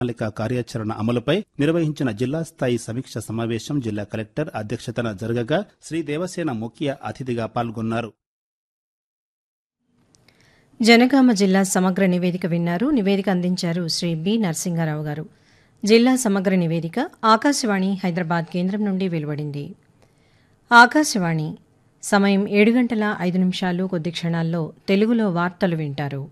ప్రణాళిక కార్యాచరణ అమలుపై నిర్వహించిన జిల్లా స్థాయి సమీక్ష సమావేశం జిల్లా కలెక్టర్ అధ్యక్షతన జరగగా శ్రీ దేవసేన ముఖ్య అతిథిగా పాల్గొన్నారు జనగామ జిల్లా సమగ్ర నివేదిక విన్నారు నివేదిక అందించారు శ్రీ బి నరసింహారావు గారు జిల్లా సమగ్ర నివేదిక ఆకాశవాణి హైదరాబాద్ కేంద్రం నుండి వెలువడింది ఆకాశవాణి సమయం ఏడు గంటల ఐదు నిమిషాలు కొద్ది క్షణాల్లో తెలుగులో వార్తలు వింటారు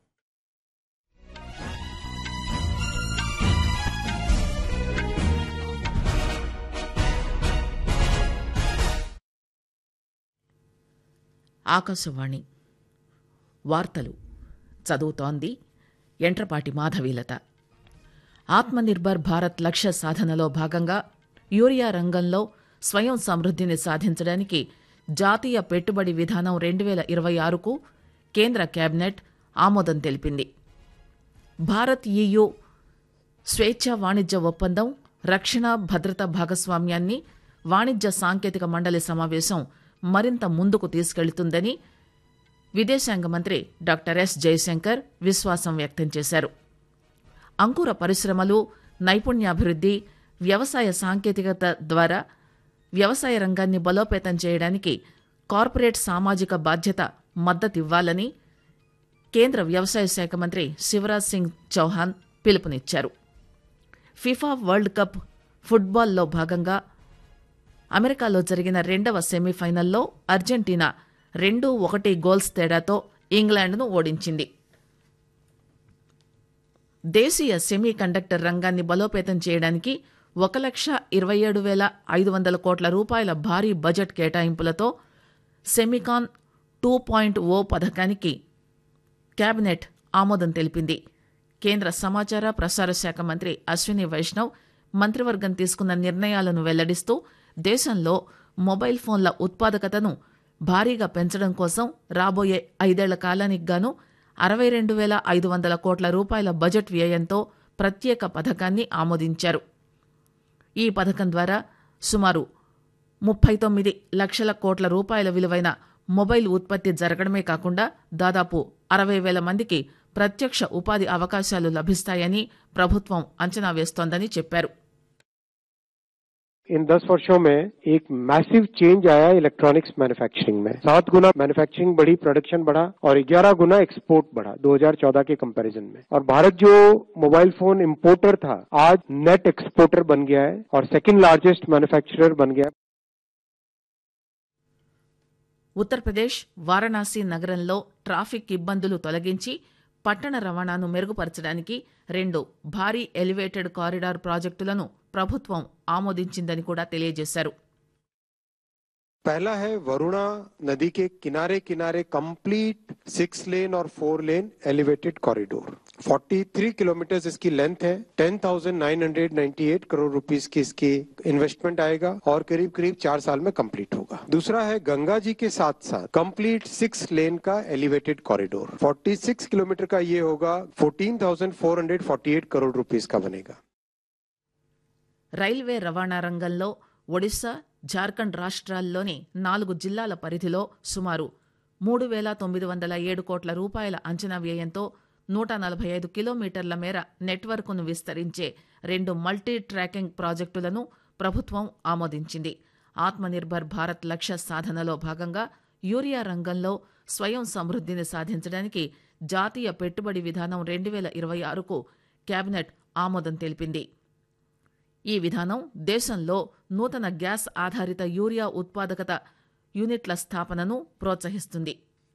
ఆకాశవాణి వార్తలు చదువుతోంది ఎంట్రపాటి మాధవీలత ఆత్మనిర్భర్ భారత్ లక్ష్య సాధనలో భాగంగా యూరియా రంగంలో స్వయం సమృద్ధిని సాధించడానికి జాతీయ పెట్టుబడి విధానం రెండు వేల ఇరవై ఆరుకు కేంద్ర కేబినెట్ ఆమోదం తెలిపింది భారత్ ఈయూ స్వేచ్ఛ వాణిజ్య ఒప్పందం రక్షణ భద్రత భాగస్వామ్యాన్ని వాణిజ్య సాంకేతిక మండలి సమావేశం మరింత ముందుకు తీసుకెళ్తుందని విదేశాంగ మంత్రి డాక్టర్ ఎస్ జయశంకర్ విశ్వాసం వ్యక్తం చేశారు అంకుర పరిశ్రమలు నైపుణ్యాభివృద్ధి వ్యవసాయ సాంకేతికత ద్వారా వ్యవసాయ రంగాన్ని బలోపేతం చేయడానికి కార్పొరేట్ సామాజిక బాధ్యత మద్దతివ్వాలని కేంద్ర వ్యవసాయ శాఖ మంత్రి శివరాజ్ సింగ్ చౌహాన్ పిలుపునిచ్చారు ఫిఫా వరల్డ్ కప్ ఫుట్బాల్లో భాగంగా అమెరికాలో జరిగిన రెండవ సెమీఫైనల్లో అర్జెంటీనా రెండు ఒకటి గోల్స్ తేడాతో ఇంగ్లాండ్ను ఓడించింది దేశీయ సెమీ కండక్టర్ రంగాన్ని బలోపేతం చేయడానికి ఒక లక్ష ఇరవై ఏడు వేల ఐదు వందల కోట్ల రూపాయల భారీ బడ్జెట్ కేటాయింపులతో సెమికాన్ టూ పాయింట్ ఓ పథకానికి కేబినెట్ ఆమోదం తెలిపింది కేంద్ర సమాచార ప్రసార శాఖ మంత్రి అశ్విని వైష్ణవ్ మంత్రివర్గం తీసుకున్న నిర్ణయాలను వెల్లడిస్తూ దేశంలో మొబైల్ ఫోన్ల ఉత్పాదకతను భారీగా పెంచడం కోసం రాబోయే ఐదేళ్ల కాలానికి గాను అరవై రెండు వేల ఐదు వందల కోట్ల రూపాయల బడ్జెట్ వ్యయంతో ప్రత్యేక పథకాన్ని ఆమోదించారు ఈ పథకం ద్వారా సుమారు ముప్పై తొమ్మిది లక్షల కోట్ల రూపాయల విలువైన మొబైల్ ఉత్పత్తి జరగడమే కాకుండా దాదాపు అరవై వేల మందికి ప్రత్యక్ష ఉపాధి అవకాశాలు లభిస్తాయని ప్రభుత్వం అంచనా వేస్తోందని చెప్పారు इन दस वर्षों में एक मैसिव चेंज आया इलेक्ट्रॉनिक्स मैन्युफैक्चरिंग में सात गुना मैन्युफैक्चरिंग बढ़ी प्रोडक्शन बढ़ा और ग्यारह गुना एक्सपोर्ट बढ़ा 2014 के कंपैरिजन में और भारत जो मोबाइल फोन इंपोर्टर था आज नेट एक्सपोर्टर बन गया है और सेकंड लार्जेस्ट मैन्युफैक्चरर बन गया है ఉత్తరప్రదేశ్ వారణాసి నగరంలో ట్రాఫిక్ ఇబ్బందులు తొలగించి పట్టణ రవాణాను మెరుగుపరచడానికి రెండు భారీ ఎలివేటెడ్ కారిడార్ ప్రాజెక్టులను ప్రభుత్వం ఆమోదించిందని కూడా తెలియజేశారు पहला है वरुणा नदी के किनारे किनारे कंप्लीट सिक्स लेन और four lane elevated corridor 43 kilometre इसकी लेंथ है 10,998 करोड़ रुपीस की इसकी इन्वेस्टमेंट आएगा और करीब करीब चार साल में कंप्लीट होगा दूसरा है गंगा जी के साथ साथ कंप्लीट सिक्स लेन का एलिवेटेड कॉरिडोर 46 किलोमीटर का ये होगा 14,448 करोड़ रुपीस का बनेगा రైల్వే రవాణా రంగంలో ఒడిశా జార్ఖండ్ రాష్ట్రాల్లోని నాలుగు జిల్లాల పరిధిలో సుమారు మూడు వేల తొమ్మిది వందల ఏడు కోట్ల రూపాయల అంచనా వ్యయంతో నూట నలభై ఐదు కిలోమీటర్ల మేర నెట్వర్క్ను విస్తరించే రెండు మల్టీ ట్రాకింగ్ ప్రాజెక్టులను ప్రభుత్వం ఆమోదించింది ఆత్మనిర్భర్ భారత్ లక్ష్య సాధనలో భాగంగా యూరియా రంగంలో స్వయం సమృద్ధిని సాధించడానికి జాతీయ పెట్టుబడి విధానం రెండు వేల ఇరవై ఆరుకు కేబినెట్ ఆమోదం తెలిపింది ఈ విధానం దేశంలో నూతన గ్యాస్ ఆధారిత యూరియా ఉత్పాదకత యూనిట్ల స్థాపనను ప్రోత్సహిస్తుంది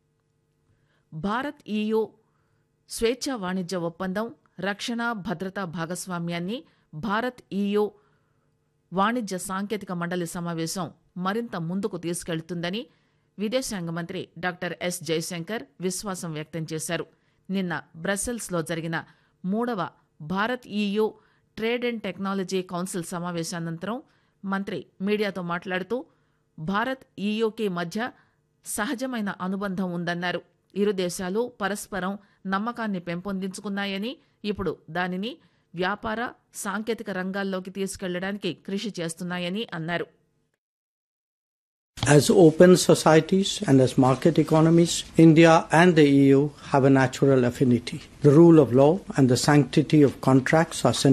భారత్ ఈయూ స్వేచ్ఛ వాణిజ్య ఒప్పందం రక్షణ భద్రతా భాగస్వామ్యాన్ని భారత్ ఈయూ వాణిజ్య సాంకేతిక మండలి సమావేశం మరింత ముందుకు తీసుకెళ్తుందని విదేశాంగ మంత్రి డాక్టర్ ఎస్ జయశంకర్ విశ్వాసం వ్యక్తం చేశారు నిన్న బ్రసెల్స్లో జరిగిన మూడవ Bharat EU trade and technology council సమావేశానంతరం మంత్రి మీడియాతో మాట్లాడుతూ భారత్ ఈయూకి మధ్య సహజమైన అనుబంధం ఉందన్నారు ఇరు దేశాలు పరస్పరం నమ్మకాన్ని పెంపొందించుకున్నాయని ఇప్పుడు దానిని వ్యాపార సాంకేతిక రంగాల్లోకి తీసుకెళ్లడానికి కృషి చేస్తున్నాయని అన్నారు As open societies and as market economies, India and the EU have a natural affinity. The rule of law and the sanctity of contracts are